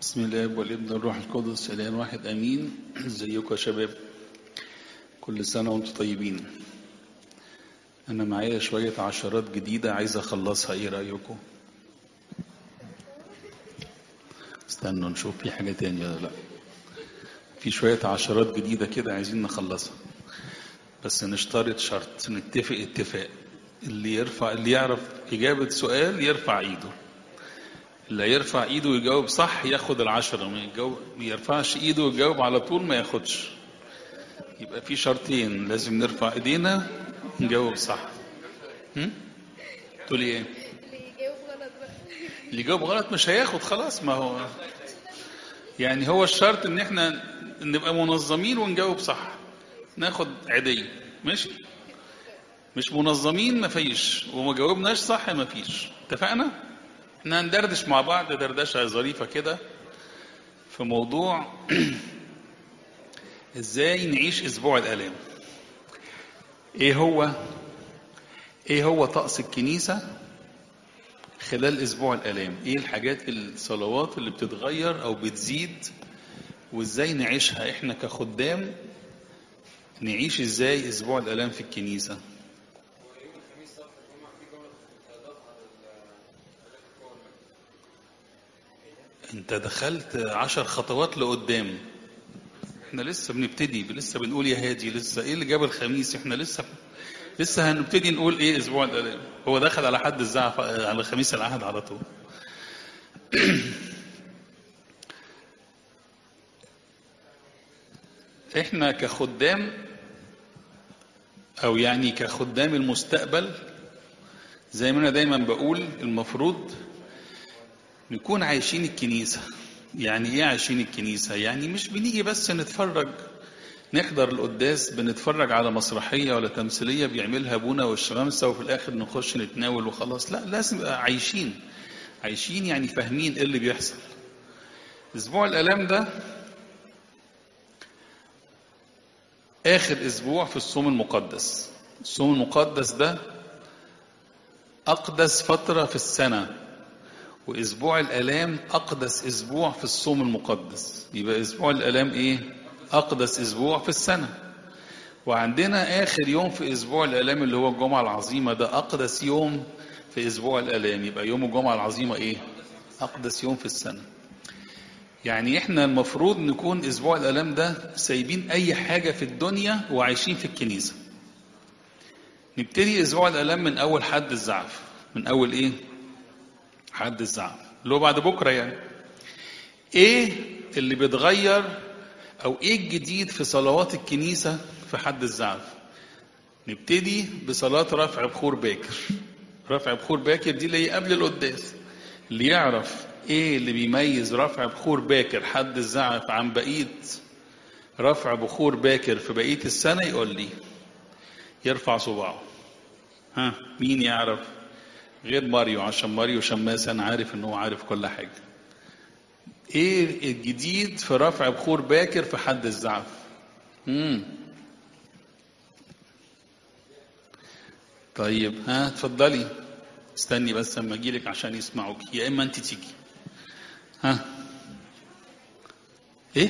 بسم الله والابن والروح القدس الان واحد امين ازيكم يا شباب كل سنه وانتم طيبين انا معايا شويه عشرات جديده عايز اخلصها ايه رايكم استنوا نشوف في حاجه تانية ولا لا في شويه عشرات جديده كده عايزين نخلصها بس نشترط شرط نتفق اتفاق اللي يرفع اللي يعرف اجابه سؤال يرفع ايده اللي يرفع ايده ويجاوب صح ياخد العشرة ما يجاوب ما يرفعش ايده ويجاوب على طول ما ياخدش يبقى في شرطين لازم نرفع ايدينا نجاوب صح هم؟ تقولي ايه اللي يجاوب غلط بقى اللي يجاوب غلط مش هياخد خلاص ما هو يعني هو الشرط ان احنا نبقى منظمين ونجاوب صح ناخد عيدية ماشي مش منظمين مفيش وما جاوبناش صح مفيش اتفقنا احنا هندردش مع بعض دردشة ظريفة كده في موضوع ازاي نعيش اسبوع الالام ايه هو ايه هو طقس الكنيسة خلال اسبوع الالام ايه الحاجات الصلوات اللي بتتغير او بتزيد وازاي نعيشها احنا كخدام نعيش ازاي اسبوع الالام في الكنيسه انت دخلت عشر خطوات لقدام احنا لسه بنبتدي لسه بنقول يا هادي لسه ايه اللي جاب الخميس احنا لسه لسه هنبتدي نقول ايه اسبوع الالام هو دخل على حد الزعف على خميس العهد على طول احنا كخدام او يعني كخدام المستقبل زي ما انا دايما بقول المفروض نكون عايشين الكنيسة يعني ايه عايشين الكنيسة يعني مش بنيجي بس نتفرج نحضر القداس بنتفرج على مسرحية ولا تمثيلية بيعملها ابونا والشمامسة وفي الاخر نخش نتناول وخلاص لا لازم نبقى عايشين عايشين يعني فاهمين ايه اللي بيحصل اسبوع الالام ده اخر اسبوع في الصوم المقدس الصوم المقدس ده اقدس فترة في السنة واسبوع الالام اقدس اسبوع في الصوم المقدس يبقى اسبوع الالام ايه اقدس اسبوع في السنه وعندنا اخر يوم في اسبوع الالام اللي هو الجمعه العظيمه ده اقدس يوم في اسبوع الالام يبقى يوم الجمعه العظيمه ايه اقدس يوم في السنه يعني احنا المفروض نكون اسبوع الالام ده سايبين اي حاجه في الدنيا وعايشين في الكنيسه نبتدي اسبوع الالام من اول حد الزعف من اول ايه حد الزعف اللي هو بعد بكره يعني ايه اللي بيتغير او ايه الجديد في صلوات الكنيسه في حد الزعف نبتدي بصلاه رفع بخور باكر رفع بخور باكر دي اللي هي قبل القداس اللي يعرف ايه اللي بيميز رفع بخور باكر حد الزعف عن بقيه رفع بخور باكر في بقيه السنه يقول لي يرفع صباعه ها مين يعرف غير ماريو عشان ماريو شماس انا عارف ان هو عارف كل حاجه ايه الجديد في رفع بخور باكر في حد الزعف امم طيب ها اتفضلي استني بس اما اجيلك عشان يسمعوك يا اما انت تيجي ها ايه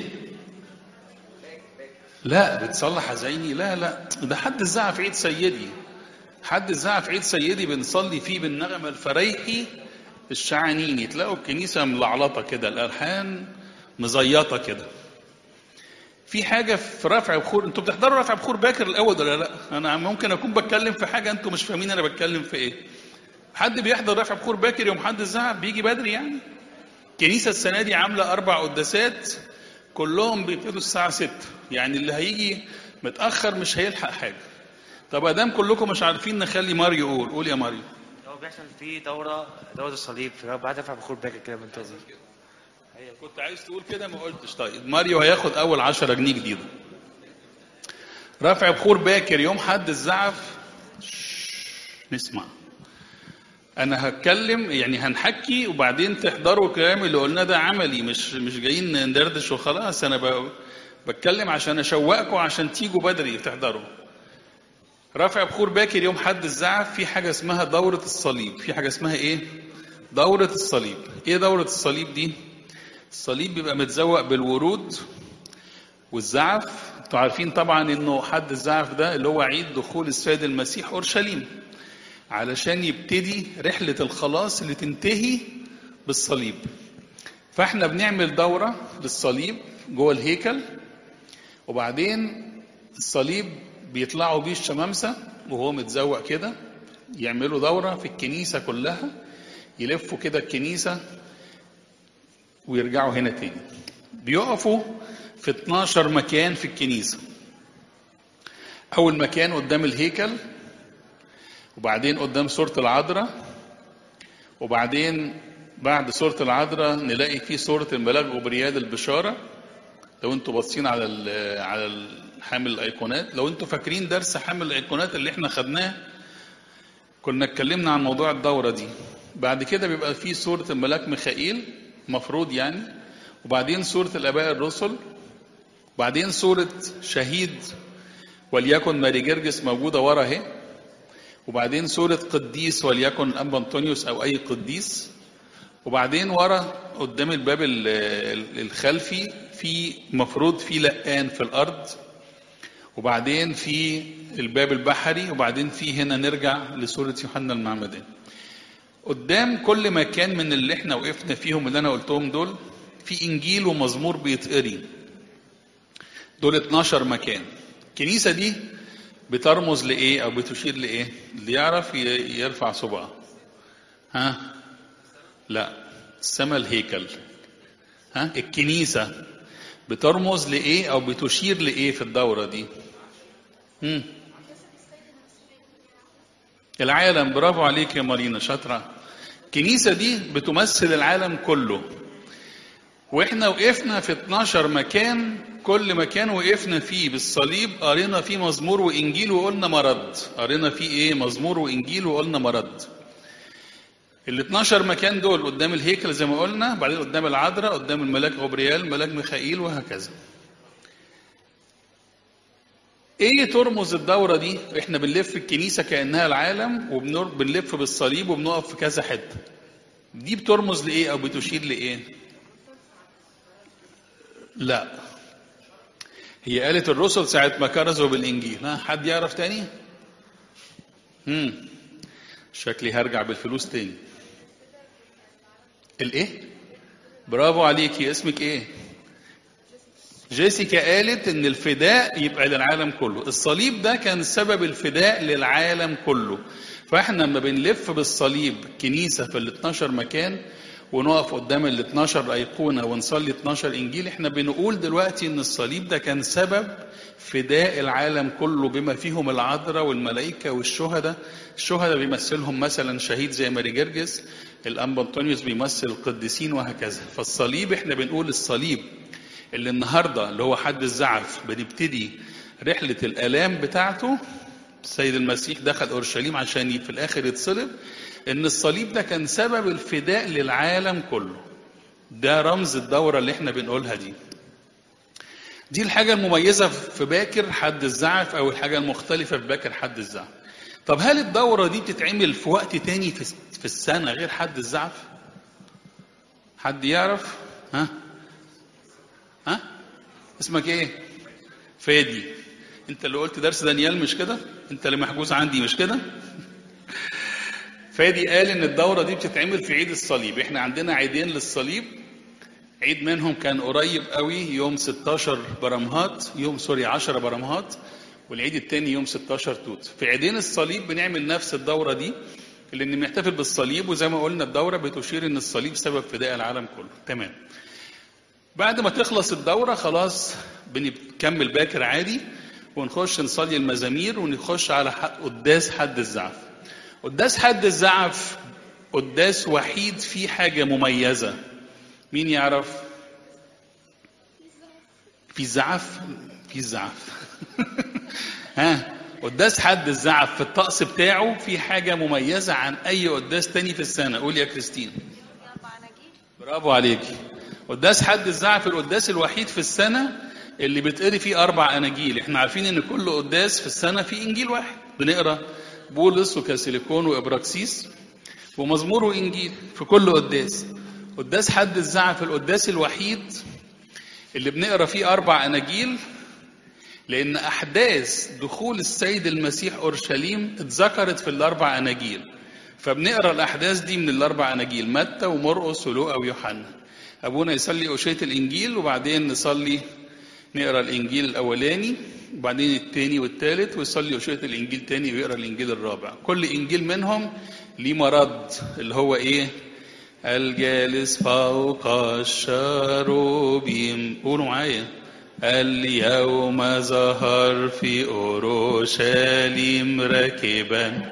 لا بتصلح حزيني لا لا ده حد الزعف عيد سيدي حد الزعف عيد سيدي بنصلي فيه بالنغمة الفريحي الشعانيني تلاقوا الكنيسة ملعلطة كده الألحان مزيطة كده في حاجة في رفع بخور انتوا بتحضروا رفع بخور باكر الأول ولا لا؟ أنا ممكن أكون بتكلم في حاجة انتوا مش فاهمين أنا بتكلم في إيه. حد بيحضر رفع بخور باكر يوم حد الزعف بيجي بدري يعني؟ الكنيسة السنة دي عاملة أربع قداسات كلهم بيبتدوا الساعة 6 يعني اللي هيجي متأخر مش هيلحق حاجة. طب ادام كلكم مش عارفين نخلي ماريو يقول قول يا ماريو هو بيحصل في دورة دورة الصليب في بعد دفع بخور باكر كده منتظر هي كنت عايز تقول كده ما قلتش طيب ماريو هياخد اول 10 جنيه جديده رفع بخور باكر يوم حد الزعف نسمع انا هتكلم يعني هنحكي وبعدين تحضروا الكلام اللي قلناه ده عملي مش مش جايين ندردش وخلاص انا ب... بتكلم عشان اشوقكم عشان تيجوا بدري تحضروا رفع بخور باكر يوم حد الزعف في حاجة اسمها دورة الصليب في حاجة اسمها ايه دورة الصليب ايه دورة الصليب دي الصليب بيبقى متزوق بالورود والزعف انتوا عارفين طبعا انه حد الزعف ده اللي هو عيد دخول السيد المسيح اورشليم علشان يبتدي رحلة الخلاص اللي تنتهي بالصليب فاحنا بنعمل دورة للصليب جوه الهيكل وبعدين الصليب بيطلعوا بيه الشمامسة وهو متزوق كده يعملوا دورة في الكنيسة كلها يلفوا كده الكنيسة ويرجعوا هنا تاني بيقفوا في 12 مكان في الكنيسة أول مكان قدام الهيكل وبعدين قدام سورة العذراء وبعدين بعد سورة العذراء نلاقي فيه سورة الملاك غبريال البشارة لو انتوا باصين على ال على ال- حامل الايقونات لو انتوا فاكرين درس حامل الايقونات اللي احنا خدناه كنا اتكلمنا عن موضوع الدورة دي بعد كده بيبقى فيه سورة الملاك ميخائيل مفروض يعني وبعدين سورة الآباء الرسل وبعدين سورة شهيد وليكن ماري جرجس موجودة ورا اهي وبعدين سورة قديس وليكن الأنبا أنطونيوس أو أي قديس وبعدين ورا قدام الباب ال- ال- الخلفي في مفروض في لقان في الأرض وبعدين في الباب البحري وبعدين في هنا نرجع لسورة يوحنا المعمدان قدام كل مكان من اللي احنا وقفنا فيهم اللي انا قلتهم دول في انجيل ومزمور بيتقري دول 12 مكان الكنيسه دي بترمز لايه او بتشير لايه اللي يعرف ي- يرفع صبعه ها لا السما الهيكل ها الكنيسه بترمز لايه او بتشير لايه في الدوره دي مم. العالم برافو عليك يا مارينا شاطره الكنيسه دي بتمثل العالم كله واحنا وقفنا في 12 مكان كل مكان وقفنا فيه بالصليب قرينا فيه مزمور وانجيل وقلنا مرض قرينا فيه ايه مزمور وانجيل وقلنا مرض ال 12 مكان دول قدام الهيكل زي ما قلنا بعدين قدام العذراء قدام الملاك غبريال ملاك ميخائيل وهكذا ايه ترمز الدورة دي احنا بنلف الكنيسة كأنها العالم وبنلف بالصليب وبنقف في كذا حتة دي بترمز لإيه أو بتشير لإيه لا هي قالت الرسل ساعة ما كرزوا بالإنجيل ها حد يعرف تاني مم. شكلي هرجع بالفلوس تاني الايه برافو عليكي اسمك ايه جيسيكا قالت ان الفداء يبقى للعالم كله الصليب ده كان سبب الفداء للعالم كله فاحنا لما بنلف بالصليب كنيسة في ال 12 مكان ونقف قدام ال 12 أيقونة ونصلي 12 إنجيل احنا بنقول دلوقتي ان الصليب ده كان سبب فداء العالم كله بما فيهم العذراء والملائكة والشهداء الشهداء بيمثلهم مثلا شهيد زي ماري جرجس الأنبا أنطونيوس بيمثل القديسين وهكذا فالصليب احنا بنقول الصليب اللي النهارده اللي هو حد الزعف بنبتدي رحله الالام بتاعته السيد المسيح دخل اورشليم عشان في الاخر يتصلب ان الصليب ده كان سبب الفداء للعالم كله ده رمز الدوره اللي احنا بنقولها دي دي الحاجه المميزه في باكر حد الزعف او الحاجه المختلفه في باكر حد الزعف طب هل الدوره دي بتتعمل في وقت تاني في في السنه غير حد الزعف حد يعرف ها ها اسمك ايه فادي انت اللي قلت درس دانيال مش كده انت اللي محجوز عندي مش كده فادي قال ان الدورة دي بتتعمل في عيد الصليب احنا عندنا عيدين للصليب عيد منهم كان قريب قوي يوم 16 برمهات يوم سوري 10 برمهات والعيد التاني يوم 16 توت في عيدين الصليب بنعمل نفس الدورة دي لان بنحتفل بالصليب وزي ما قلنا الدورة بتشير ان الصليب سبب فداء العالم كله تمام بعد ما تخلص الدورة خلاص بنكمل باكر عادي ونخش نصلي المزامير ونخش على قداس حد الزعف قداس حد الزعف قداس وحيد فيه حاجة مميزة مين يعرف في زعف في زعف ها قداس حد الزعف في الطقس بتاعه في حاجة مميزة عن أي قداس تاني في السنة قول يا كريستين برافو عليكي قداس حد الزعف القداس الوحيد في السنة اللي بتقري فيه أربع أناجيل احنا عارفين إن كل قداس في السنة فيه إنجيل واحد بنقرا بولس وكاسيليكون وإبراكسيس ومزمور وإنجيل في كل قداس قداس حد الزعف القداس الوحيد اللي بنقرا فيه اربع اناجيل لان احداث دخول السيد المسيح اورشليم اتذكرت في الاربع اناجيل فبنقرا الاحداث دي من الاربع اناجيل متى ومرقس ولوقا ويوحنا ابونا يصلي اشيه الانجيل وبعدين نصلي نقرا الانجيل الاولاني وبعدين الثاني والثالث ويصلي اشيه الانجيل تاني ويقرا الانجيل الرابع كل انجيل منهم ليه مرض اللي هو ايه الجالس فوق الشروبيم قولوا معايا اليوم ظهر في اورشليم راكبا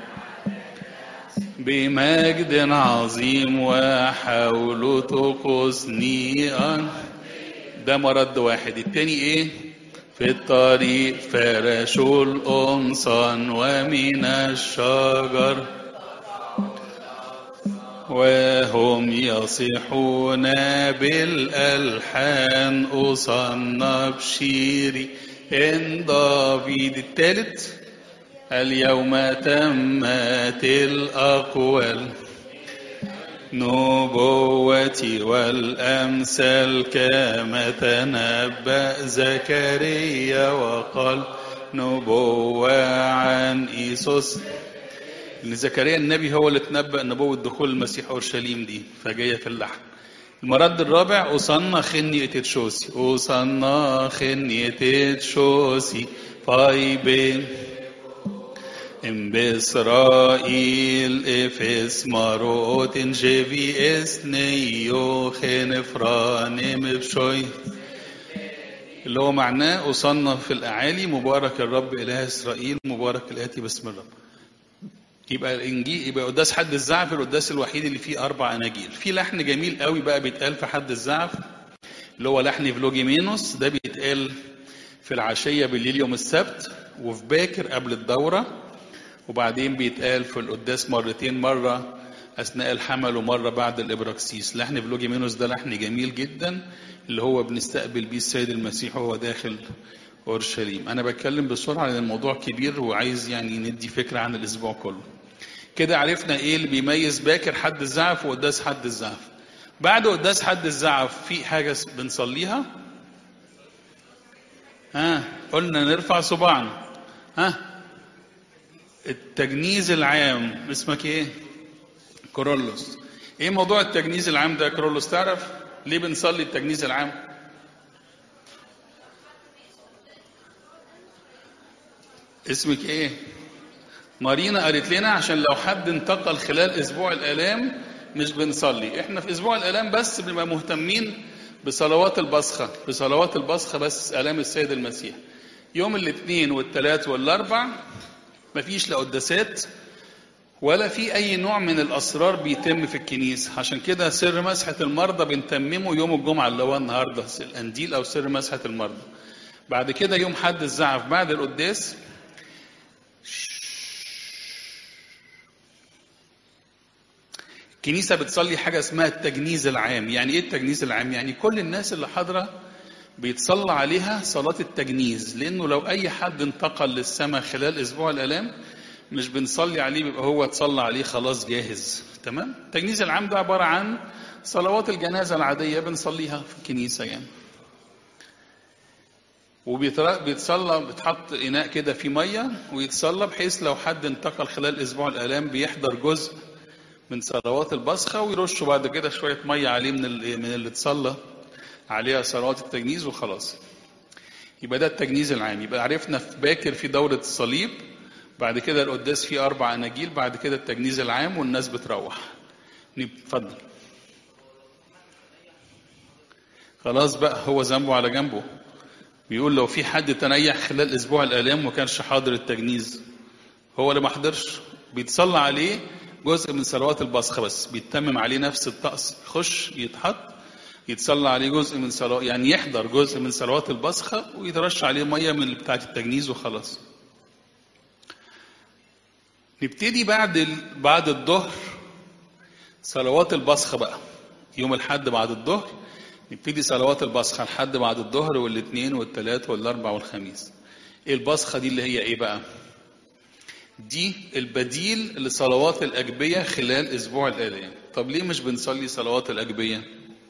بمجد عظيم وحول طقوسني ده مرض واحد التاني ايه في الطريق فرشوا القمصان ومن الشجر وهم يصيحون بالألحان أصنع بشيري إن دافيد الثالث اليوم تمت الأقوال نبوتي والأمثال كما تنبأ زكريا وقال نبوة عن إيسوس ان زكريا النبي هو اللي تنبأ نبوة دخول المسيح اورشليم دي فجايه في اللحن المرد الرابع أصنع خني تشوسي أصنع خني تشوسي فايبين ام بإسرائيل افس مروت جيفي اسنيو خنفرانم بشوي اللي هو معناه أصنع في الأعالي مبارك الرب إله إسرائيل مبارك الآتي باسم الرب يبقى الانجيل يبقى قداس حد الزعف القداس الوحيد اللي فيه اربع اناجيل في لحن جميل قوي بقى بيتقال في حد الزعف اللي هو لحن فلوجيمينوس ده بيتقال في العشيه بالليل يوم السبت وفي باكر قبل الدوره وبعدين بيتقال في القداس مرتين مره اثناء الحمل ومره بعد الابراكسيس لحن فلوجيمينوس ده لحن جميل جدا اللي هو بنستقبل بيه السيد المسيح وهو داخل اورشليم انا بتكلم بسرعه لان الموضوع كبير وعايز يعني ندي فكره عن الاسبوع كله كده عرفنا ايه اللي بيميز باكر حد الزعف وقداس حد الزعف بعد قداس حد الزعف في حاجه بنصليها ها قلنا نرفع صباعنا ها التجنيز العام اسمك ايه كورولوس ايه موضوع التجنيز العام ده يا كورولوس تعرف ليه بنصلي التجنيز العام اسمك ايه مارينا قالت لنا عشان لو حد انتقل خلال اسبوع الالام مش بنصلي احنا في اسبوع الالام بس بنبقى مهتمين بصلوات البصخه بصلوات البصخه بس الام السيد المسيح يوم الاثنين والثلاث والاربع مفيش لا قداسات ولا في اي نوع من الاسرار بيتم في الكنيسه عشان كده سر مسحه المرضى بنتممه يوم الجمعه اللي هو النهارده الانديل او سر مسحه المرضى بعد كده يوم حد الزعف بعد القداس الكنيسة بتصلي حاجة اسمها التجنيز العام يعني ايه التجنيز العام يعني كل الناس اللي حاضرة بيتصلى عليها صلاة التجنيز لانه لو اي حد انتقل للسماء خلال اسبوع الالام مش بنصلي عليه بيبقى هو اتصلى عليه خلاص جاهز تمام التجنيز العام ده عبارة عن صلوات الجنازة العادية بنصليها في الكنيسة يعني وبيتصلى بيتحط اناء كده فيه ميه ويتصلى بحيث لو حد انتقل خلال اسبوع الالام بيحضر جزء من صلوات البصخه ويرشوا بعد كده شويه ميه عليه من اللي من اللي اتصلى عليها صلوات التجنيز وخلاص يبقى ده التجنيز العام يبقى عرفنا في باكر في دوره الصليب بعد كده القداس فيه اربع اناجيل بعد كده التجنيز العام والناس بتروح اتفضل خلاص بقى هو ذنبه على جنبه بيقول لو في حد تنيح خلال اسبوع الالام وما كانش حاضر التجنيز هو اللي ما حضرش بيتصلى عليه جزء من صلوات البصخه بس بيتمم عليه نفس الطقس يخش يتحط يتصلى عليه جزء من صلوات يعني يحضر جزء من صلوات البصخه ويترش عليه ميه من بتاعه التجنيز وخلاص نبتدي بعد ال... بعد الظهر صلوات البصخه بقى يوم الحد بعد الظهر نبتدي صلوات البصخه لحد بعد الظهر والاثنين والثلاث والاربع والخميس ايه البصخه دي اللي هي ايه بقى دي البديل لصلوات الأجبية خلال أسبوع الآلام طب ليه مش بنصلي صلوات الأجبية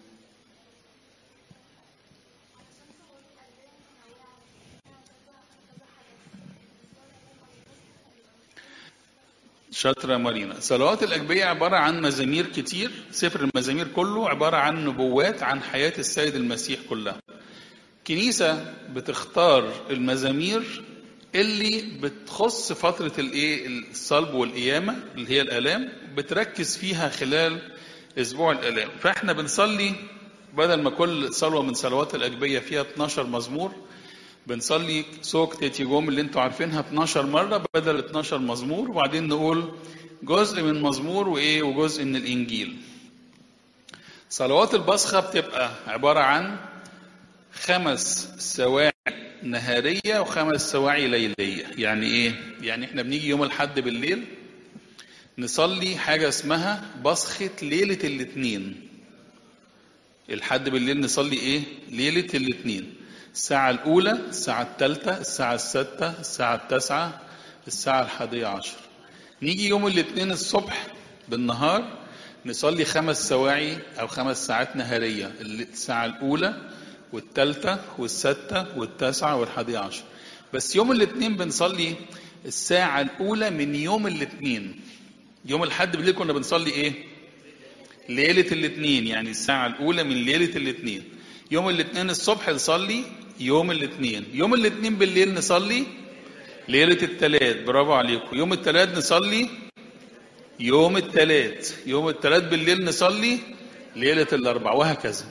شاطرة مارينا صلوات الأجبية عبارة عن مزامير كتير سفر المزامير كله عبارة عن نبوات عن حياة السيد المسيح كلها كنيسة بتختار المزامير اللي بتخص فترة الايه الصلب والقيامة اللي هي الآلام بتركز فيها خلال أسبوع الآلام فاحنا بنصلي بدل ما كل صلوة من صلوات الأجبية فيها 12 مزمور بنصلي سوق تيتيجوم اللي انتوا عارفينها 12 مرة بدل 12 مزمور وبعدين نقول جزء من مزمور وايه وجزء من الإنجيل صلوات البصخة بتبقى عبارة عن خمس سواعي نهارية وخمس سواعي ليلية يعني ايه يعني احنا بنيجي يوم الحد بالليل نصلي حاجة اسمها بصخة ليلة الاثنين الحد بالليل نصلي ايه ليلة الاثنين الساعة الأولى الساعة الثالثة الساعة السادسة الساعة التاسعة الساعة الحادية عشر نيجي يوم الاثنين الصبح بالنهار نصلي خمس سواعي أو خمس ساعات نهارية الساعة الأولى والثالثة والسادسة والتاسعة والحادية عشر بس يوم الاثنين بنصلي الساعة الأولى من يوم الاثنين يوم الحد بالليل كنا بنصلي إيه؟ ليلة الاثنين يعني الساعة الأولى من ليلة الاثنين يوم الاثنين الصبح نصلي يوم الاثنين يوم الاثنين بالليل نصلي ليلة الثلاث برافو عليكم يوم الثلاث نصلي يوم الثلاث يوم الثلاث بالليل نصلي ليلة الأربع وهكذا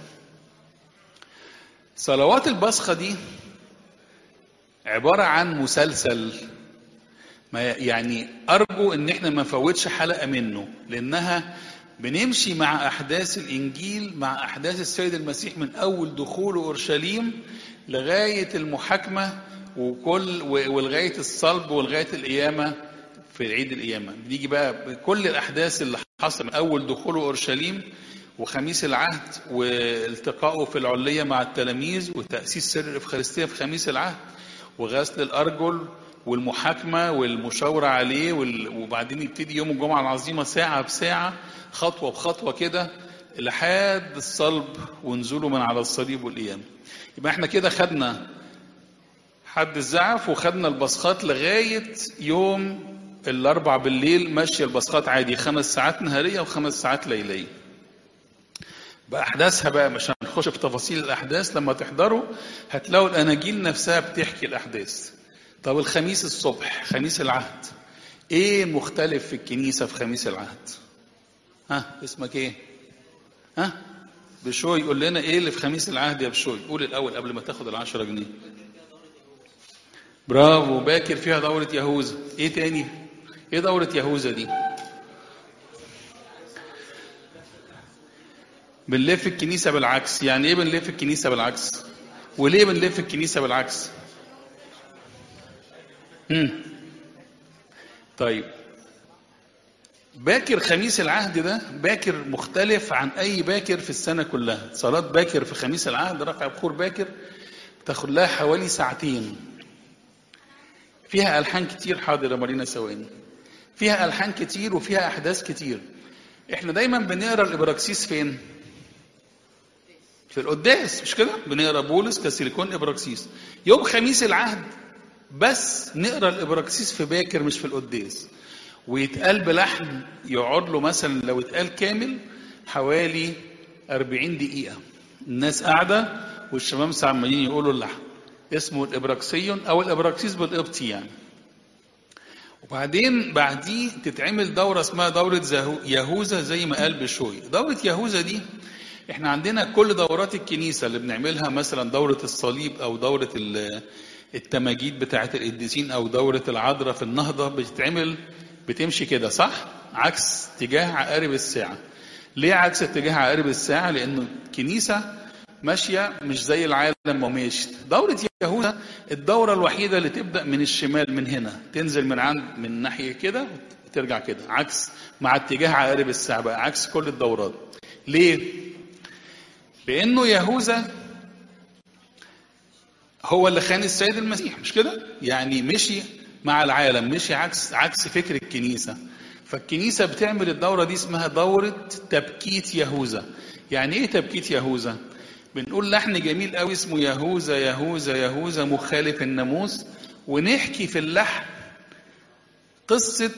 صلوات البصخة دي عبارة عن مسلسل ما يعني أرجو إن إحنا ما نفوتش حلقة منه لأنها بنمشي مع أحداث الإنجيل مع أحداث السيد المسيح من أول دخوله أورشليم لغاية المحاكمة وكل ولغاية الصلب ولغاية القيامة في عيد القيامة بنيجي بقى كل الأحداث اللي حصل من أول دخوله أورشليم وخميس العهد والتقائه في العلية مع التلاميذ وتأسيس سر الإفخارستية في خميس العهد وغسل الأرجل والمحاكمة والمشاورة عليه وبعدين يبتدي يوم الجمعة العظيمة ساعة بساعة خطوة بخطوة كده لحد الصلب ونزوله من على الصليب والقيامة يبقى احنا كده خدنا حد الزعف وخدنا البصخات لغاية يوم الأربع بالليل ماشية البصخات عادي خمس ساعات نهارية وخمس ساعات ليلية بأحداثها بقى مش هنخش في تفاصيل الأحداث لما تحضروا هتلاقوا الأناجيل نفسها بتحكي الأحداث طب الخميس الصبح خميس العهد ايه مختلف في الكنيسة في خميس العهد ها اسمك ايه ها بشوي يقول لنا ايه اللي في خميس العهد يا بشوي قول الاول قبل ما تاخد العشرة جنيه برافو باكر فيها دورة يهوذا ايه تاني ايه دورة يهوذا دي بنلف الكنيسة بالعكس يعني ايه بنلف الكنيسة بالعكس وليه بنلف الكنيسة بالعكس مم. طيب باكر خميس العهد ده باكر مختلف عن اي باكر في السنه كلها صلاه باكر في خميس العهد رفع بخور باكر تاخد لها حوالي ساعتين فيها الحان كتير حاضر يا مارينا ثواني فيها الحان كتير وفيها احداث كتير احنا دايما بنقرا الابراكسيس فين في القداس مش كده بنقرا بولس كسيليكون ابراكسيس يوم خميس العهد بس نقرا الابراكسيس في باكر مش في القداس ويتقال بلحن يقعد له مثلا لو اتقال كامل حوالي 40 دقيقة الناس قاعدة والشمامسة عمالين يقولوا اللحن اسمه الإبراكسيون أو الإبراكسيس بالقبطي يعني وبعدين بعديه تتعمل دورة اسمها دورة يهوذا زي ما قال بشوي دورة يهوذا دي احنا عندنا كل دورات الكنيسة اللي بنعملها مثلا دورة الصليب أو دورة التماجيد بتاعة القديسين أو دورة العذراء في النهضة بتتعمل بتمشي كده صح؟ عكس اتجاه عقارب الساعة. ليه عكس اتجاه عقارب الساعة؟ لأنه الكنيسة ماشية مش زي العالم ما ماشي. دورة يهوذا الدورة الوحيدة اللي تبدأ من الشمال من هنا، تنزل من عند من ناحية كده وترجع كده، عكس مع اتجاه عقارب الساعة بقى عكس كل الدورات. ليه؟ لأنه يهوذا هو اللي خان السيد المسيح مش كده؟ يعني مشي مع العالم مشي عكس عكس فكر الكنيسة فالكنيسة بتعمل الدورة دي اسمها دورة تبكيت يهوذا يعني ايه تبكيت يهوذا بنقول لحن جميل قوي اسمه يهوذا يهوذا يهوذا مخالف الناموس ونحكي في اللحن قصة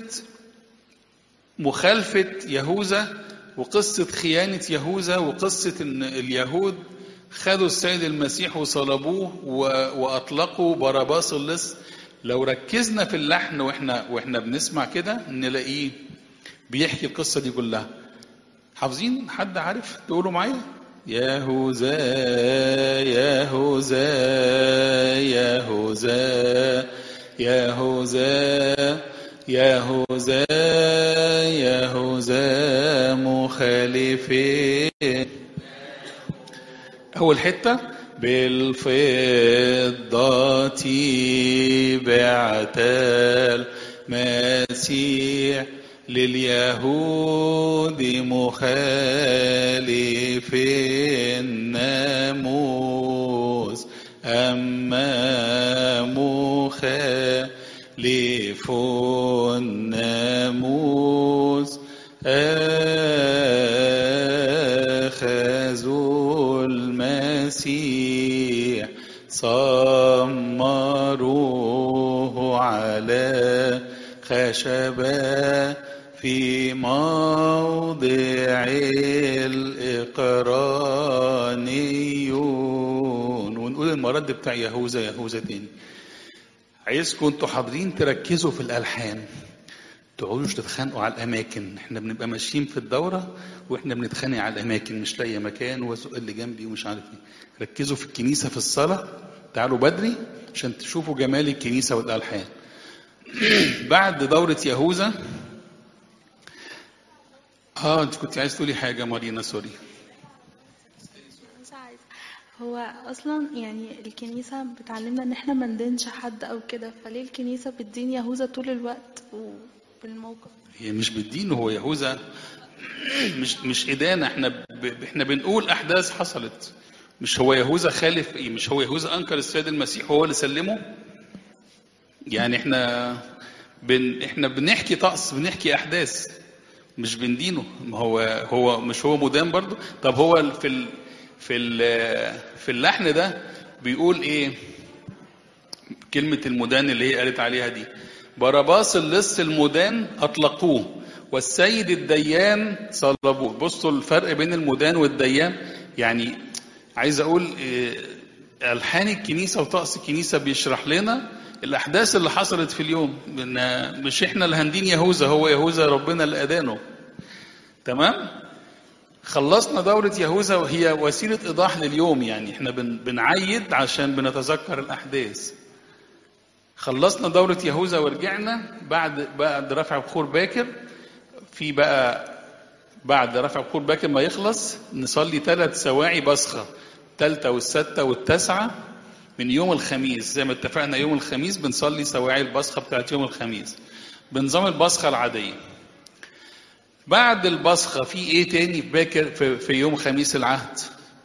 مخالفة يهوذا وقصة خيانة يهوذا وقصة ان اليهود خدوا السيد المسيح وصلبوه و- واطلقوا باراباس اللص لو ركزنا في اللحن واحنا واحنا بنسمع كده نلاقيه بيحكي القصة دي كلها حافظين حد عارف تقولوا معايا يهوذا يهوذا يهوذا يهوذا يهوذا يهوذا مخالفين أول حتة بالفضة بعت المسيح لليهود مخالف الناموس أما مخالف الناموس أخذوا المسيح صمروه على خشبة في موضع الإقرانيون ونقول المرد بتاع يهوذا يهوذا تاني عايزكم انتوا حاضرين تركزوا في الألحان تقعدوش تتخانقوا على الاماكن احنا بنبقى ماشيين في الدوره واحنا بنتخانق على الاماكن مش لاقي مكان واسوق اللي جنبي ومش عارف ايه ركزوا في الكنيسه في الصلاه تعالوا بدري عشان تشوفوا جمال الكنيسه والالحان بعد دوره يهوذا اه انت كنت عايز تقولي حاجه مارينا سوري مش عايزة هو اصلا يعني الكنيسه بتعلمنا ان احنا ما ندينش حد او كده فليه الكنيسه بتدين يهوذا طول الوقت وبالموقف هي مش بالدين هو يهوذا مش مش ادانه احنا ب... احنا بنقول احداث حصلت مش هو يهوذا خالف ايه مش هو يهوذا انكر السيد المسيح هو اللي سلمه يعني احنا بن... احنا بنحكي طقس بنحكي احداث مش بندينه ما هو هو مش هو مدان برضه طب هو في ال... في ال... في اللحن ده بيقول ايه كلمة المدان اللي هي قالت عليها دي باراباس اللص المدان أطلقوه والسيد الديان صلبوه بصوا الفرق بين المدان والديان يعني عايز أقول إيه، ألحان الكنيسة وطقس الكنيسة بيشرح لنا الأحداث اللي حصلت في اليوم إن مش إحنا اللي هندين يهوذا هو يهوذا ربنا اللي أدانه تمام خلصنا دورة يهوذا وهي وسيلة إيضاح لليوم يعني إحنا بن- بنعيد عشان بنتذكر الأحداث خلصنا دورة يهوذا ورجعنا بعد بعد رفع بخور باكر في بقى بعد رفع بخور باكر ما يخلص نصلي ثلاث سواعي بصخة الثالثة والستة والتاسعة من يوم الخميس زي ما اتفقنا يوم الخميس بنصلي سواعي البصخة بتاعت يوم الخميس بنظام البصخة العادية بعد البصخة في ايه تاني في باكر في, في يوم خميس العهد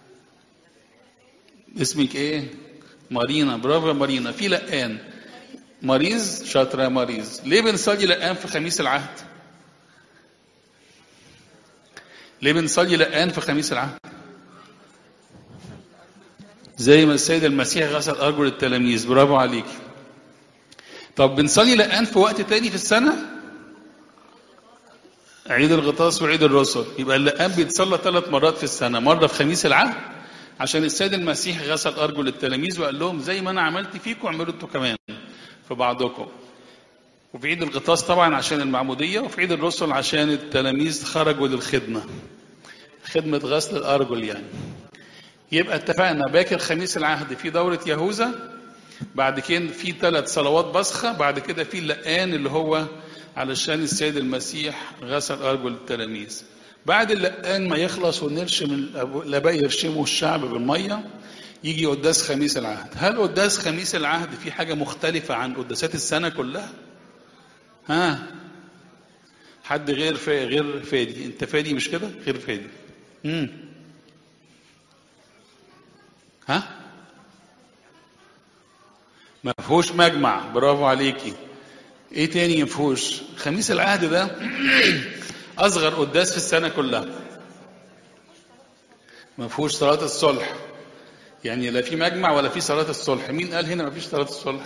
اسمك ايه مارينا برافو يا مارينا في لقان مريض شاطرة يا مريض ليه بنصلي لقان في خميس العهد ليه بنصلي لقان في خميس العهد زي ما السيد المسيح غسل أرجل التلاميذ برافو عليك طب بنصلي لقان في وقت تاني في السنة عيد الغطاس وعيد الرسل يبقى اللقان بيتصلى ثلاث مرات في السنة مرة في خميس العهد عشان السيد المسيح غسل أرجل التلاميذ وقال لهم زي ما أنا عملت فيكم اعملوا انتوا كمان في بعضكم وفي عيد الغطاس طبعا عشان المعمودية وفي عيد الرسل عشان التلاميذ خرجوا للخدمة خدمة غسل الأرجل يعني يبقى اتفقنا باكر خميس العهد في دورة يهوذا بعد كده في ثلاث صلوات بصخة بعد كده في اللقان اللي هو علشان السيد المسيح غسل أرجل التلاميذ بعد اللقان ما يخلص ونرشم الآباء يرشموا الشعب بالمية يجي قداس خميس العهد هل قداس خميس العهد في حاجة مختلفة عن قداسات السنة كلها ها حد غير فا غير فادي انت فادي مش كده غير فادي امم ها ما فيهوش مجمع برافو عليكي ايه تاني مفهوش خميس العهد ده اصغر قداس في السنه كلها مفهوش صلاه الصلح يعني لا في مجمع ولا في صلاه الصلح مين قال هنا مفيش صلاه الصلح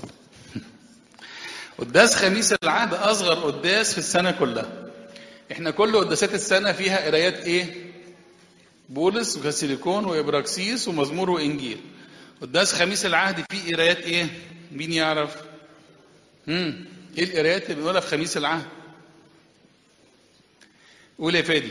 قداس خميس العهد اصغر قداس في السنه كلها احنا كل قداسات السنه فيها قرايات ايه بولس وكاسيليكون وابراكسيس ومزمور وانجيل قداس خميس العهد فيه قرايات ايه مين يعرف امم ايه القرايات اللي بنقولها في خميس العهد قول يا فادي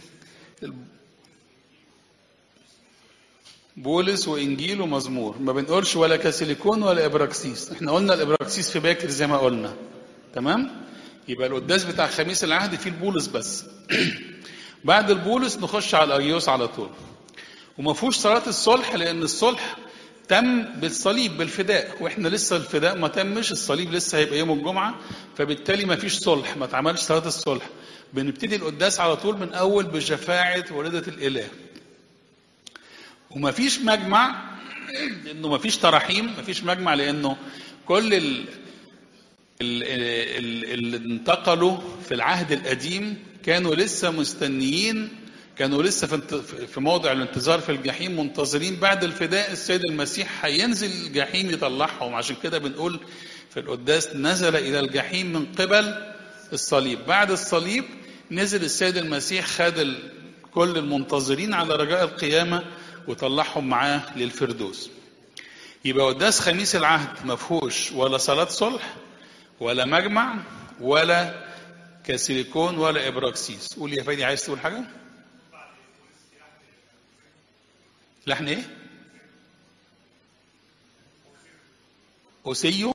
بولس وانجيل ومزمور ما بنقولش ولا كاسيليكون ولا ابراكسيس احنا قلنا الابراكسيس في باكر زي ما قلنا تمام يبقى القداس بتاع خميس العهد فيه البولس بس بعد البولس نخش على الاجيوس على طول وما فيهوش صلاه الصلح لان الصلح تم بالصليب بالفداء واحنا لسه الفداء ما تمش الصليب لسه هيبقى يوم الجمعه فبالتالي ما فيش صلح ما اتعملش صلاه الصلح بنبتدي القداس على طول من اول بشفاعه والده الاله وما فيش مجمع لانه ما فيش تراحيم ما فيش مجمع لانه كل ال اللي انتقلوا في العهد القديم كانوا لسه مستنيين كانوا لسه في في موضع الانتظار في الجحيم منتظرين بعد الفداء السيد المسيح هينزل الجحيم يطلعهم عشان كده بنقول في القداس نزل الى الجحيم من قبل الصليب بعد الصليب نزل السيد المسيح خد كل المنتظرين على رجاء القيامه وطلعهم معاه للفردوس يبقى قداس خميس العهد مفهوش ولا صلاه صلح ولا مجمع ولا كاسيليكون ولا ابراكسيس قول يا فادي عايز تقول حاجه لحن ايه اوسيو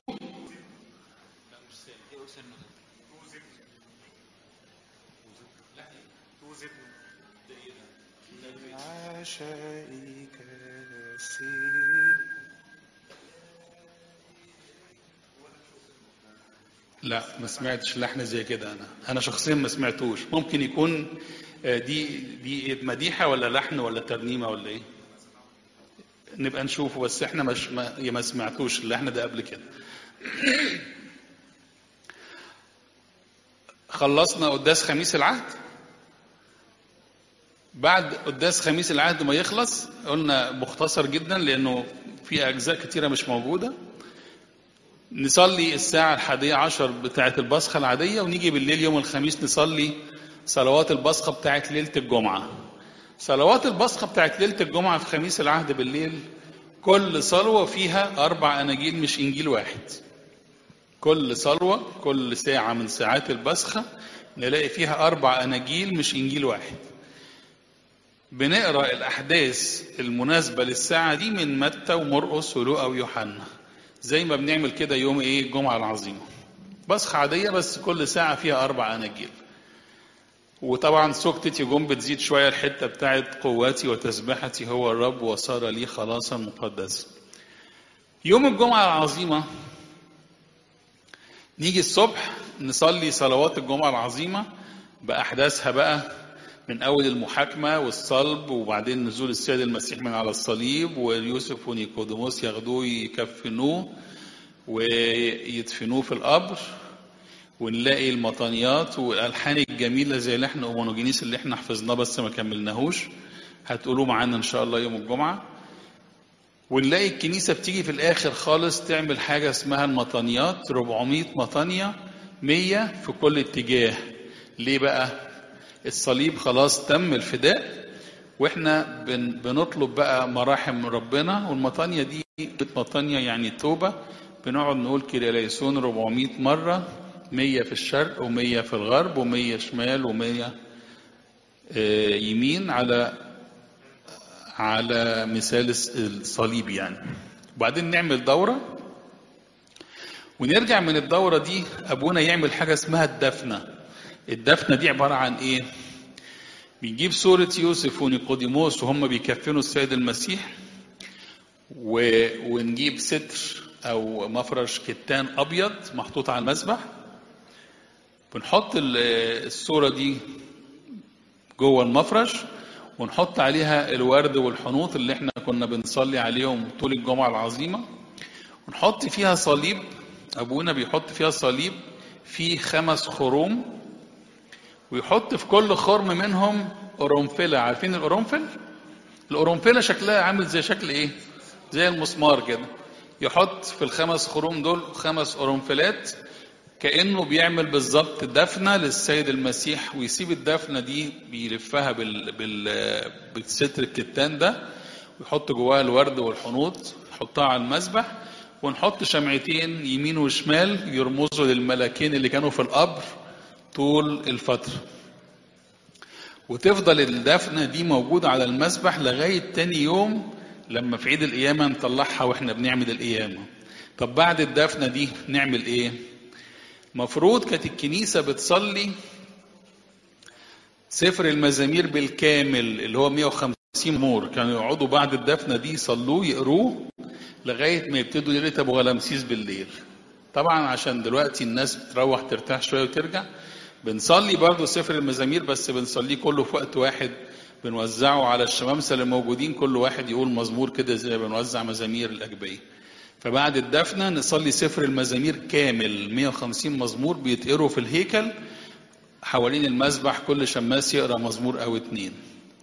عشائك سير لا ما سمعتش لحن زي كده انا انا شخصيا ما سمعتوش ممكن يكون دي دي مديحه ولا لحن ولا ترنيمه ولا ايه نبقى نشوفه بس احنا مش ما, ما سمعتوش اللحن ده قبل كده خلصنا قداس خميس العهد بعد قداس خميس العهد ما يخلص قلنا مختصر جدا لانه في اجزاء كتيره مش موجوده نصلي الساعة الحادية عشر بتاعة البصخة العادية ونيجي بالليل يوم الخميس نصلي صلوات البصخة بتاعة ليلة الجمعة صلوات البصخة بتاعة ليلة الجمعة في خميس العهد بالليل كل صلوة فيها أربع أناجيل مش إنجيل واحد كل صلوة كل ساعة من ساعات البصخة نلاقي فيها أربع أناجيل مش إنجيل واحد بنقرأ الأحداث المناسبة للساعة دي من متى ومرقس ولوقا ويوحنا زي ما بنعمل كده يوم ايه الجمعة العظيمة بصخة عادية بس كل ساعة فيها أربع أناجيل وطبعا سكتة يجوم بتزيد شوية الحتة بتاعت قوتي وتسبحتي هو الرب وصار لي خلاصا مقدسا يوم الجمعة العظيمة نيجي الصبح نصلي صلوات الجمعة العظيمة بأحداثها بقى من أول المحاكمة والصلب وبعدين نزول السيد المسيح من على الصليب ويوسف ونيقوديموس ياخدوه يكفنوه ويدفنوه في القبر ونلاقي المطانيات والألحان الجميلة زي اللي احنا أومونوجينيس اللي احنا حفظناه بس ما كملناهوش هتقولوه معانا إن شاء الله يوم الجمعة ونلاقي الكنيسة بتيجي في الآخر خالص تعمل حاجة اسمها المطانيات 400 مطانية 100 في كل اتجاه ليه بقى؟ الصليب خلاص تم الفداء واحنا بن بنطلب بقى مراحم ربنا والمطانية دي مطانية يعني توبة بنقعد نقول كيرياليسون 400 مرة 100 في الشرق و100 في الغرب و100 شمال و100 يمين على على مثال الصليب يعني وبعدين نعمل دورة ونرجع من الدورة دي أبونا يعمل حاجة اسمها الدفنة الدفنة دي عبارة عن إيه؟ بنجيب صورة يوسف ونيقوديموس وهم بيكفنوا السيد المسيح و... ونجيب ستر أو مفرش كتان أبيض محطوط على المسبح بنحط الصورة دي جوه المفرش ونحط عليها الورد والحنوط اللي احنا كنا بنصلي عليهم طول الجمعة العظيمة ونحط فيها صليب ابونا بيحط فيها صليب فيه خمس خروم ويحط في كل خرم منهم قرنفله عارفين القرنفل القرنفله شكلها عامل زي شكل ايه زي المسمار كده يحط في الخمس خروم دول خمس قرنفلات كانه بيعمل بالظبط دفنه للسيد المسيح ويسيب الدفنه دي بيلفها بال... بال... بالستر الكتان ده ويحط جواها الورد والحنوط يحطها على المذبح ونحط شمعتين يمين وشمال يرمزوا للملاكين اللي كانوا في القبر طول الفترة وتفضل الدفنة دي موجودة على المسبح لغاية تاني يوم لما في عيد القيامة نطلعها واحنا بنعمل القيامة طب بعد الدفنة دي نعمل ايه مفروض كانت الكنيسة بتصلي سفر المزامير بالكامل اللي هو 150 مور كانوا يقعدوا بعد الدفنة دي يصلوه يقروه لغاية ما يبتدوا ليلة أبو غلامسيس بالليل طبعا عشان دلوقتي الناس بتروح ترتاح شوية وترجع بنصلي برضو سفر المزامير بس بنصليه كله في وقت واحد بنوزعه على الشمامسة اللي موجودين كل واحد يقول مزمور كده زي ما بنوزع مزامير الأجبية فبعد الدفنة نصلي سفر المزامير كامل 150 مزمور بيتقروا في الهيكل حوالين المسبح كل شماس يقرا مزمور او اتنين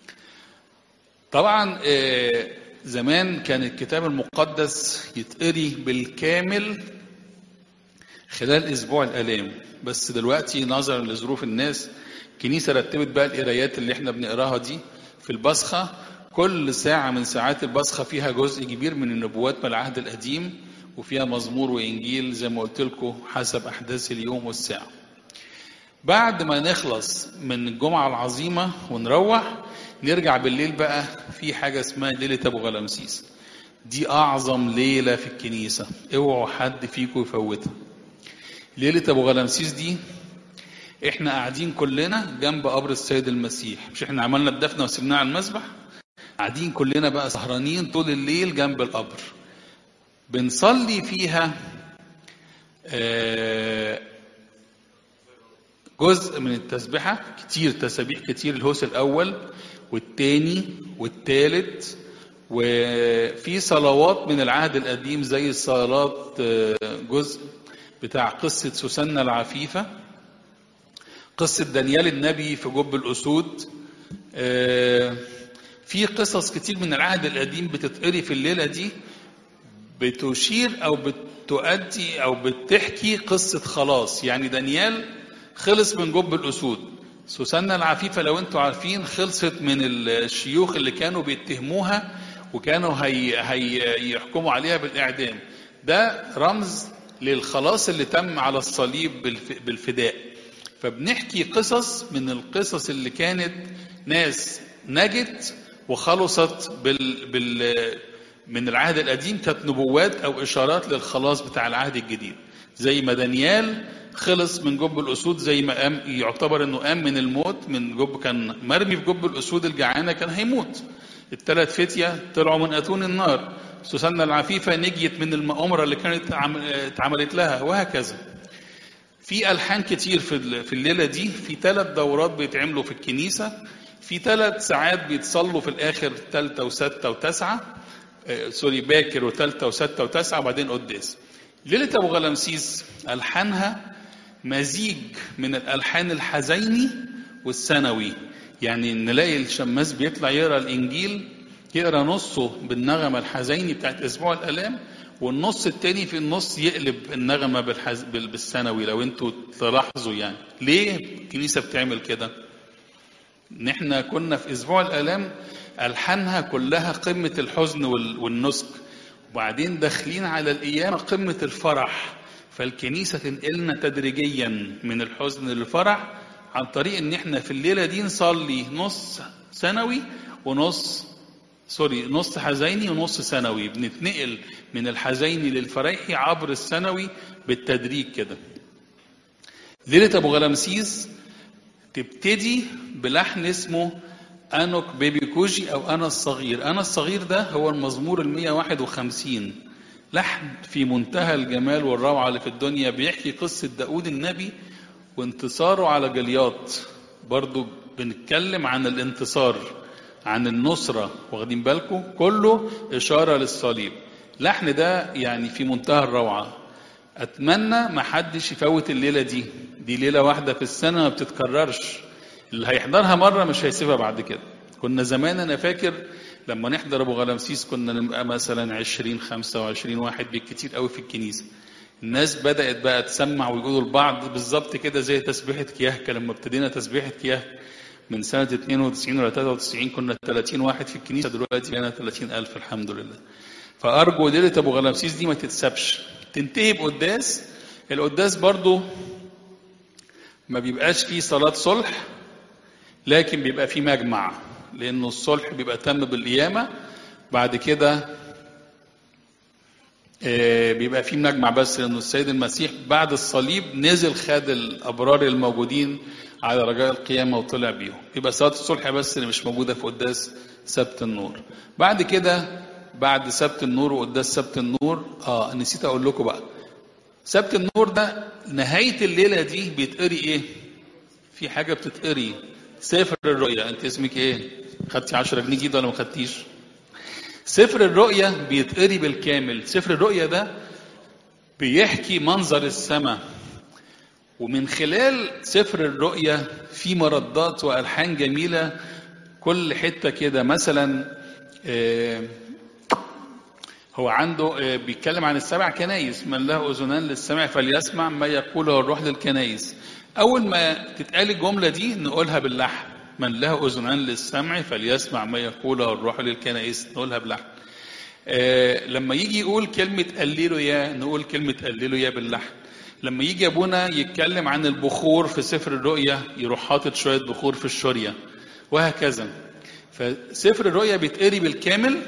طبعا آه، زمان كان الكتاب المقدس يتقري بالكامل خلال اسبوع الالام بس دلوقتي نظرا لظروف الناس الكنيسه رتبت بقى القرايات اللي احنا بنقراها دي في البصخه كل ساعه من ساعات البصخه فيها جزء كبير من النبوات من العهد القديم وفيها مزمور وانجيل زي ما قلت لكم حسب احداث اليوم والساعه بعد ما نخلص من الجمعة العظيمة ونروح نرجع بالليل بقى في حاجة اسمها ليلة أبو غلامسيس دي أعظم ليلة في الكنيسة اوعوا حد فيكم يفوتها ليلة أبو غلامسيس دي احنا قاعدين كلنا جنب قبر السيد المسيح مش احنا عملنا الدفنة وسبناه على المسبح قاعدين كلنا بقى سهرانين طول الليل جنب القبر بنصلي فيها آه جزء من التسبحة كتير تسابيح كتير الهوس الأول والتاني والتالت وفي صلوات من العهد القديم زي صلاة آه، جزء بتاع قصة سوسنة العفيفة قصة دانيال النبي في جب الأسود آه، في قصص كتير من العهد القديم بتتقري في الليلة دي بتشير أو بتؤدي أو بتحكي قصة خلاص يعني دانيال خلص من جب الأسود سوسنة العفيفة لو انتوا عارفين خلصت من الشيوخ اللي كانوا بيتهموها وكانوا هي هي يحكموا عليها بالإعدام ده رمز للخلاص اللي تم على الصليب بالف- بالفداء فبنحكي قصص من القصص اللي كانت ناس نجت وخلصت بال, بال من العهد القديم كانت نبوات او اشارات للخلاص بتاع العهد الجديد زي ما دانيال خلص من جب الاسود زي ما قام يعتبر انه قام من الموت من جب كان مرمي في جب الاسود الجعانه كان هيموت الثلاث فتيه طلعوا من اتون النار سوسنة العفيفه نجيت من المؤامره اللي كانت عم- اتعملت لها وهكذا في الحان كتير في ال- في الليله دي في ثلاث دورات بيتعملوا في الكنيسه في ثلاث ساعات بيتصلوا في الاخر ثالثه وسته وتسعه آه، سوري باكر وثالثه وسته وتسعه وبعدين قداس ليله ابو غلامسيس الحانها مزيج من الالحان الحزيني والثانوي يعني نلاقي الشماس بيطلع يقرا الانجيل يقرا نصه بالنغمه الحزيني بتاعت اسبوع الالام والنص التاني في النص يقلب النغمه بالحز... بال- بالثانوي لو انتوا تلاحظوا يعني ليه الكنيسه بتعمل كده ان احنا كنا في اسبوع الالام الحانها كلها قمه الحزن وال- والنسك وبعدين داخلين على القيامه قمه الفرح فالكنيسه تنقلنا تدريجيا من الحزن للفرح عن طريق ان احنا في الليله دي نصلي نص ثانوي ونص سوري نص حزيني ونص ثانوي بنتنقل من الحزيني للفريحي عبر الثانوي بالتدريج كده ليله ابو غلامسيس تبتدي بلحن اسمه أنوك بيبي كوجي أو أنا الصغير أنا الصغير ده هو المزمور المية واحد وخمسين لحن في منتهى الجمال والروعة اللي في الدنيا بيحكي قصة داود النبي وانتصاره على جلياط برضو بنتكلم عن الانتصار عن النصرة واخدين بالكم كله إشارة للصليب لحن ده يعني في منتهى الروعة اتمنى ما حدش يفوت الليله دي دي ليله واحده في السنه ما بتتكررش اللي هيحضرها مره مش هيسيبها بعد كده كنا زمان انا فاكر لما نحضر ابو غلامسيس كنا نبقى مثلا 20 25 واحد بالكتير قوي في الكنيسه الناس بدات بقى تسمع ويقولوا لبعض بالظبط كده زي تسبيحه كياهك لما ابتدينا تسبيحه كياهك من سنة 92 ولا 93 كنا 30 واحد في الكنيسة دلوقتي بقينا 30 ألف الحمد لله فأرجو ليلة أبو غلامسيس دي ما تتسابش تنتهي بقداس القداس برضو ما بيبقاش فيه صلاة صلح لكن بيبقى فيه مجمع لأنه الصلح بيبقى تم بالقيامة بعد كده آه، بيبقى فيه مجمع بس لأنه السيد المسيح بعد الصليب نزل خد الأبرار الموجودين على رجاء القيامة وطلع بيهم يبقى صلاة الصلح بس اللي مش موجودة في قداس سبت النور بعد كده بعد سبت النور وقداس سبت النور اه نسيت اقول لكم بقى سبت النور ده نهاية الليلة دي بيتقري ايه في حاجة بتتقري سفر الرؤيا انت اسمك ايه خدتي 10 جنيه جديد ولا ما خدتيش سفر الرؤيا بيتقري بالكامل سفر الرؤيا ده بيحكي منظر السماء ومن خلال سفر الرؤيا في مردات والحان جميله كل حته كده مثلا آه، هو عنده آه، بيتكلم عن السبع كنايس من له اذنان للسمع فليسمع ما يقوله الروح للكنايس اول ما تتقال الجمله دي نقولها باللحن من له اذنان للسمع فليسمع ما يقوله الروح للكنايس نقولها باللحن آه، لما يجي يقول كلمة قللوا يا نقول كلمة قللوا يا باللحن لما يجي ابونا يتكلم عن البخور في سفر الرؤيا يروح حاطط شوية بخور في الشورية وهكذا فسفر الرؤيا بيتقري بالكامل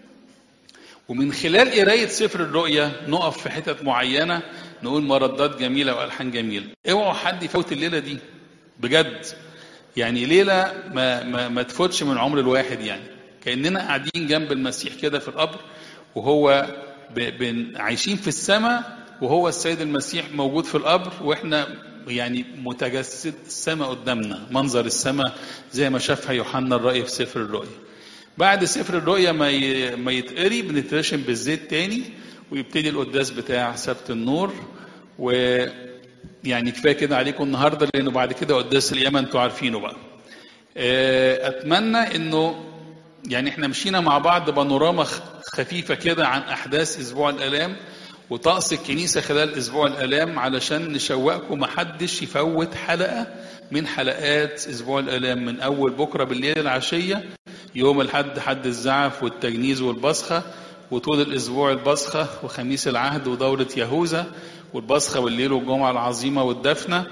ومن خلال قراية سفر الرؤيا نقف في حتت معينة نقول مردات جميلة وألحان جميلة اوعوا حد يفوت الليلة دي بجد يعني ليلة ما, ما, ما تفوتش من عمر الواحد يعني كأننا قاعدين جنب المسيح كده في القبر وهو ب... ب... عايشين في السماء وهو السيد المسيح موجود في القبر واحنا يعني متجسد السماء قدامنا منظر السماء زي ما شافها يوحنا الرأي في سفر الرؤيا بعد سفر الرؤيا ما ي... ما يتقري بنترشم بالزيت تاني ويبتدي القداس بتاع سبت النور و يعني كفايه كده عليكم النهارده لانه بعد كده قداس القيامه انتوا عارفينه بقى. آه، اتمنى انه يعني احنا مشينا مع بعض بانوراما خ- خفيفه كده عن احداث اسبوع الالام وطقس الكنيسه خلال اسبوع الالام علشان نشوقكم محدش يفوت حلقه من حلقات اسبوع الالام من اول بكره بالليل العشيه يوم الحد حد الزعف والتجنيز والبصخه وطول الاسبوع البصخه وخميس العهد ودوره يهوذا والبصخه والليل والجمعه العظيمه والدفنه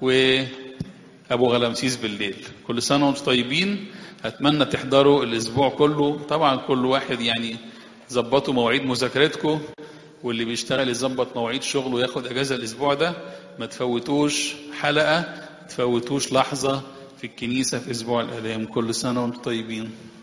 وابو غلامسيس بالليل كل سنه وانتم طيبين اتمنى تحضروا الاسبوع كله طبعا كل واحد يعني ظبطوا مواعيد مذاكرتكم واللي بيشتغل يظبط مواعيد شغله وياخد اجازه الاسبوع ده ما تفوتوش حلقه ما تفوتوش لحظه في الكنيسه في اسبوع الالام كل سنه وانتم طيبين